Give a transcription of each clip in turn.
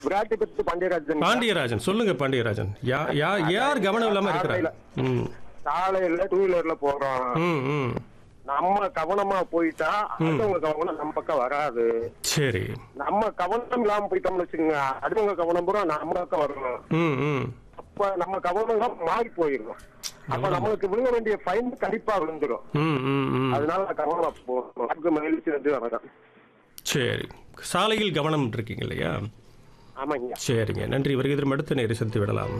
விராட்டிபத்து பாண்டியராஜன் பாண்டியராஜன் சொல்லுங்க பாண்டியராஜன் யா யா யார் கவனம் இல்லாம இருக்கிறாங்க ம் சாலையில டூ வீலர்ல போறோம் ம் ம் நம்ம கவனமா போயிட்டா அடுத்தவங்க கவனம் நம்ம பக்கம் வராது சரி நம்ம கவனம் இல்லாம போயிட்டோம்னு வச்சுக்கோங்க அடுத்தவங்க கவனம் பூரா நம்ம பக்கம் வரணும் ம் ம் அப்ப நம்ம கவனம் எல்லாம் மாறி போயிடும் அப்ப நம்மளுக்கு விழுக வேண்டிய ஃபைன் கண்டிப்பா விழுந்துரும் ம் ம் ம் அதனால கவனமா போகணும் அதுக்கு மகிழ்ச்சி வந்து வணக்கம் சரி சாலையில் கவனம் இருக்கீங்க இல்லையா ஆமாங்க சரிங்க நன்றி வருகை தரும் அடுத்த நேரம் சந்தித்து விடலாம்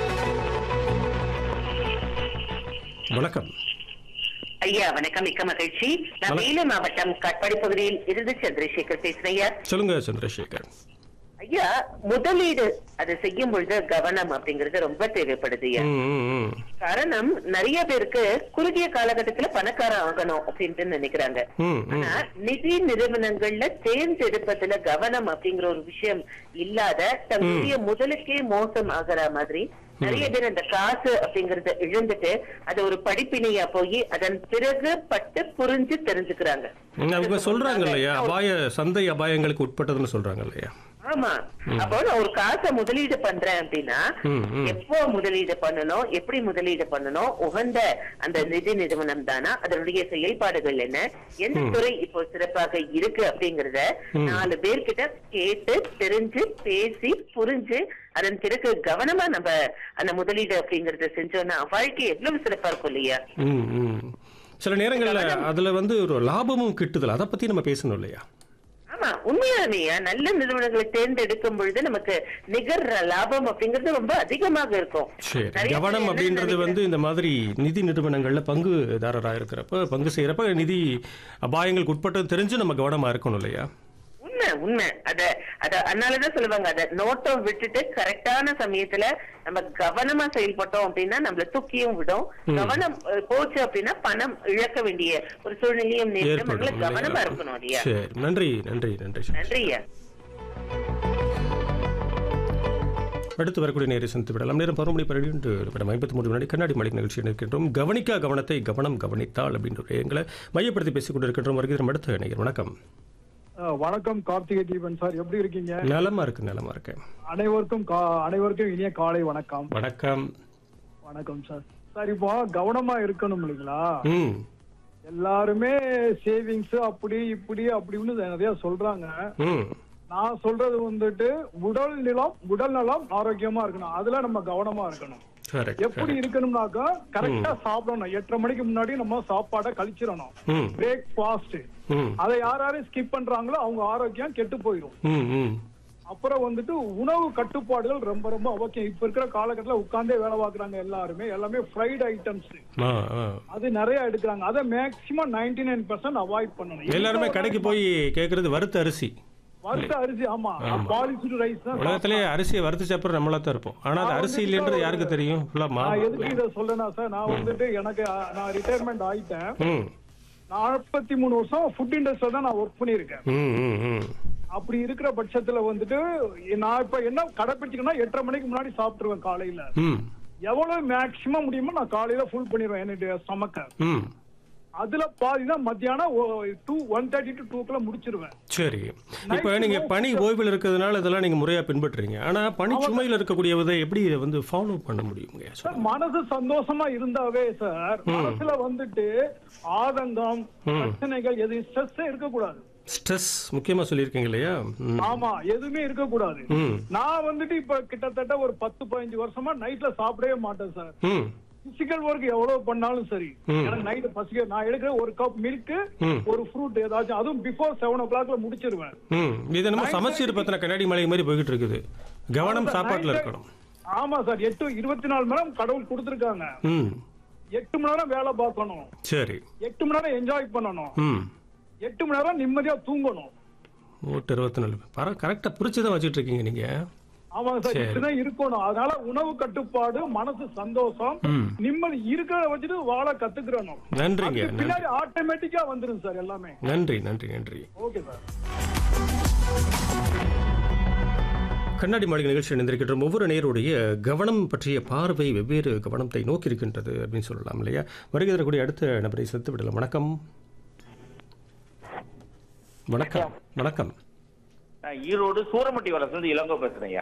வணக்கம் ஐயா வணக்கம் மிக்க மகிழ்ச்சி நான் வேலூர் மாவட்டம் காட்பாடி பகுதியில் இருந்து சந்திரசேகர் பேசுறேன் ஐயா சொல்லுங்க சந்திரசேகர் ஐயா முதலீடு அது செய்யும் பொழுது கவனம் அப்படிங்கறது ரொம்ப தேவைப்படுது ஐயா ம் ம் ம் காரணம் நிறைய பேருக்கு குறுகிய காலகட்டத்துல பணக்காரன் ஆகணும் அப்படின்ட்டு நினைக்கிறாங்க ம் ம் ஆனா நிதி நிறுவனங்கள்ல தேர்ந்தெடுப்பதுல கவனம் அப்படிங்கிற ஒரு விஷயம் இல்லாத தங்களுடைய முதலுக்கே மோசம் ஆகிற மாதிரி நிறைய பேர் அந்த காசு அப்படிங்கறத இழந்துட்டு அது ஒரு படிப்பினையா போய் அதன் பிறகு பட்டு புரிஞ்சு தெரிஞ்சுக்கிறாங்க ம், அவங்க சொல்றாங்க இல்லையா அபாய சந்தை அபாயங்களுக்கு உட்பட்டதுன்னு சொல்றாங்க இல்லையா ஆமா அப்போ நான் ஒரு காசை முதலீடு பண்றேன் அப்படின்னா ம், ம். எப்போ முதலீடு பண்ணணும் எப்படி முதலீடு பண்ணணும் உகந்த அந்த நிதி நிறுவனம் தானா அதனுடைய செயல்பாடுகள் என்ன எந்த துறை இப்போ சிறப்பாக இருக்கு அப்படிங்கறத நாலு பேர்கிட்ட கேட்டு தெரிஞ்சு பேசி புரிஞ்சு அதன் பிறகு கவனமா நம்ம அந்த முதலீடு அப்படிங்கறத செஞ்சோம்னா வாழ்க்கை எவ்வளவு சிறப்பா இருக்கும் இல்லையா ம் ம் சில நேரங்கள்ல அதுல வந்து ஒரு லாபமும் கிட்டுதல் அதை பத்தி நம்ம பேசணும் இல்லையா ஆமா உண்மையானேயா நல்ல நிறுவனங்களை தேர்ந்தெடுக்கும் பொழுது நமக்கு நிகர் லாபம் அப்படிங்கிறது ரொம்ப அதிகமாக இருக்கும் சரி நிறைய பேர் கவனம் என்ன அப்படின்றது நினைக்கிறாங்க? வந்து இந்த மாதிரி நிதி நிறுவனங்கள்ல பங்குதாரராக இருக்கிறப்ப பங்கு செய்யறப்ப நிதி அபாயங்களுக்கு உட்பட்டது தெரிஞ்சு நம்ம கவனமா இருக்கணும் இல்லையா உண்மை உண்மை அத அத அதனாலதான் சொல்லுவாங்க அத நோட்டம் விட்டுட்டு கரெக்டான சமயத்துல நம்ம கவனமா செயல்பட்டோம் அப்படின்னா நம்மள தூக்கியும் விடும் கவனம் அஹ், போச்சு அப்படின்னா பணம் இழக்க வேண்டிய ஒரு சூழ்நிலையும் நேரிடும் அதனால ஏற்படும் கவனமா இல்லையா? இருக்கணும் இல்லையா சரி நன்றி நன்றி நன்றி சார். நன்றியா அடுத்து வரக்கூடிய நேரை சந்தித்து விடலாம் நேரம் பருவ மணி பன்னிரெண்டு நிமிடம் ஐம்பத்தி மூணு முன்னாடி கண்ணாடி மலை நிகழ்ச்சி இருக்கின்றோம் கவனிக்கா கவனத்தை கவனம் கவனித்தால் அப்படின்ற எங்களை மையப்படுத்தி பேசிக் கொண்டிருக்கின்றோம் வருகிறோம் அடுத்த இணையர் வணக்கம் ஆ, வணக்கம் கார்த்திகை தீபன் சார் எப்படி இருக்கீங்க நலமா இருக்கு நலமா இருக்கேன் அனைவருக்கும் கா- அனைவருக்கும் இனிய காலை வணக்கம் வணக்கம் வணக்கம் சார் சார் இப்போ கவனமா இருக்கணும் இல்லைங்களா ம் எல்லாருமே சேவிங்ஸ் அப்படி இப்படி அப்படின்னு நிறைய சொல்றாங்க ம் நான் சொல்றது வந்துட்டு உடல் நிலம் உடல் நலம் ஆரோக்கியமா இருக்கணும் அதுல நம்ம கவனமா இருக்கணும் கரெக்ட் எப்படி இருக்கணும்னாக்கா கரெக்டா சாப்பிடணும் எட்டரை மணிக்கு முன்னாடி நம்ம சாப்பாடை கழிச்சிடணும் ம் பிரேக்ஃபாஸ்ட் ம் அதை யார் யாரும் ஸ்கிப் பண்றாங்களோ அவங்க ஆரோக்கியம் கெட்டு போயிடும் ம் ம் அப்புறம் வந்துட்டு உணவு கட்டுப்பாடுகள் ரொம்ப ரொம்ப அவசியம் இப்ப இருக்கிற காலகட்டத்துல உட்கார்ந்தே வேலை பார்க்கறாங்க எல்லாருமே எல்லாமே ஃப்ரைட் ஐட்டம்ஸ் ஆ ஆ அது நிறைய எடுக்கிறாங்க அதை maximum ninety nine percent avoid பண்ணணும் எல்லாருமே கடைக்கு போய் கேட்கறது வறுத்த அரிசி வறுத்த அரிசி ஆமா பாலிஸ்டு ரைஸ் தான் உலகத்திலே அரிசியை வறுத்து சாப்பிட்ற நம்மளா தான் இருப்போம் ஆனா அது அரிசி இல்லைன்றது யாருக்கு தெரியும் ஃபுல்லா நான் மாவு எதுக்கு இதை சொல்றேன்னா சார் நான் வந்துட்டு எனக்கு அஹ், நான் ரிட்டையர்மெண்ட் ஆயிட்டேன் ம் நாற்பத்தி மூணு வருஷம் ஃபுட் இண்டஸ்ட்ரியில தான் நான் ஒர்க் பண்ணியிருக்கேன் ம் ம் ம் அப்படி இருக்கிற பட்சத்துல வந்துட்டு நான் இப்ப என்ன கடைப்பிடிச்சிக்கன்னா எட்டரை மணிக்கு முன்னாடி சாப்பிட்டுருவேன் காலையில ம் எவ்வளவு மேக்சிமம் முடியுமோ நான் காலையில ஃபுல் பண்ணிடுவேன் என்னுடைய ஸ்டமக்க ம் அதுல பாதி தான் மத்தியானம் டூ ஒன் தேர்ட்டி டு டூக்குள்ள முடிச்சிருவேன் சரி இப்போ நீங்க பணி ஓய்வில் இருக்கிறதுனால இதெல்லாம் நீங்க முறையா பின்பற்றுறீங்க ஆனா பணி சுமையில் இருக்கக்கூடியதை எப்படி இதை வந்து ஃபாலோ பண்ண முடியுங்க சார் மனசு சந்தோஷமா இருந்தாவே சார் மனசுல வந்துட்டு ஆதங்கம் பிரச்சனைகள் எது ஸ்ட்ரெஸ் இருக்கக்கூடாது ஸ்ட்ரெஸ் முக்கியமா சொல்லியிருக்கீங்க இல்லையா ம். ஆமா எதுவுமே இருக்கக்கூடாது ம் நான் வந்துட்டு இப்ப கிட்டத்தட்ட ஒரு பத்து பதினஞ்சு வருஷமா நைட்ல சாப்பிடவே மாட்டேன் சார் ம் பிசிக்கல் ஒர்க் எவ்வளவு பண்ணாலும் சரி எனக்கு நைட் பசிக்க நான் எடுக்கிற ஒரு கப் மில்க் ம். ஒரு ஃப்ரூட் ஏதாச்சும் அதுவும் பிஃபோர் செவன் ஓ கிளாக்ல முடிச்சிருவேன் ம் இது என்னமோ சமச்சீர் பத்தின கண்ணாடி மலை மாதிரி போய்கிட்டு இருக்குது கவனம் சாப்பாட்டுல இருக்கணும் ஆமா சார் எட்டு இருபத்தி நாலு மணி நேரம் கடவுள் கொடுத்துருக்காங்க ம் எட்டு மணி நேரம் வேலை பார்க்கணும் சரி எட்டு மணி நேரம் என்ஜாய் பண்ணணும் ம் எட்டு மணி நேரம் நிம்மதியா தூங்கணும் நூற்று இருபத்தி நாலு பரவ கரெக்டாக பிடிச்சி தான் வச்சுட்டு இருக்கீங்க நீங்க ஆமாங்க சார் சரி. இப்படிதான் இருக்கணும் அதனால உணவு கட்டுப்பாடு மனசு சந்தோஷம் ம். நிம்மதி இருக்கிறத வச்சுட்டு வாழ கத்துக்கிறணும் நன்றிங்க அதுக்கு நன்றி பின்னாடி ஆட்டோமேட்டிக்கா வந்துரும் சார் எல்லாமே நன்றி நன்றி நன்றி ஓகே சார் கண்ணாடி மாளிகை நிகழ்ச்சி இணைந்திருக்கின்றோம் ஒவ்வொரு நேருடைய கவனம் பற்றிய பார்வை வெவ்வேறு கவனத்தை நோக்கி இருக்கின்றது அப்படின்னு சொல்லலாம் இல்லையா வருகை தரக்கூடிய அடுத்த நபரை செலுத்து விடலாம் வணக்கம் வணக்கம் வணக்கம் நான் ஈரோடு சூரமட்டி வளர்ந்து இளங்கோ பேசுறேன்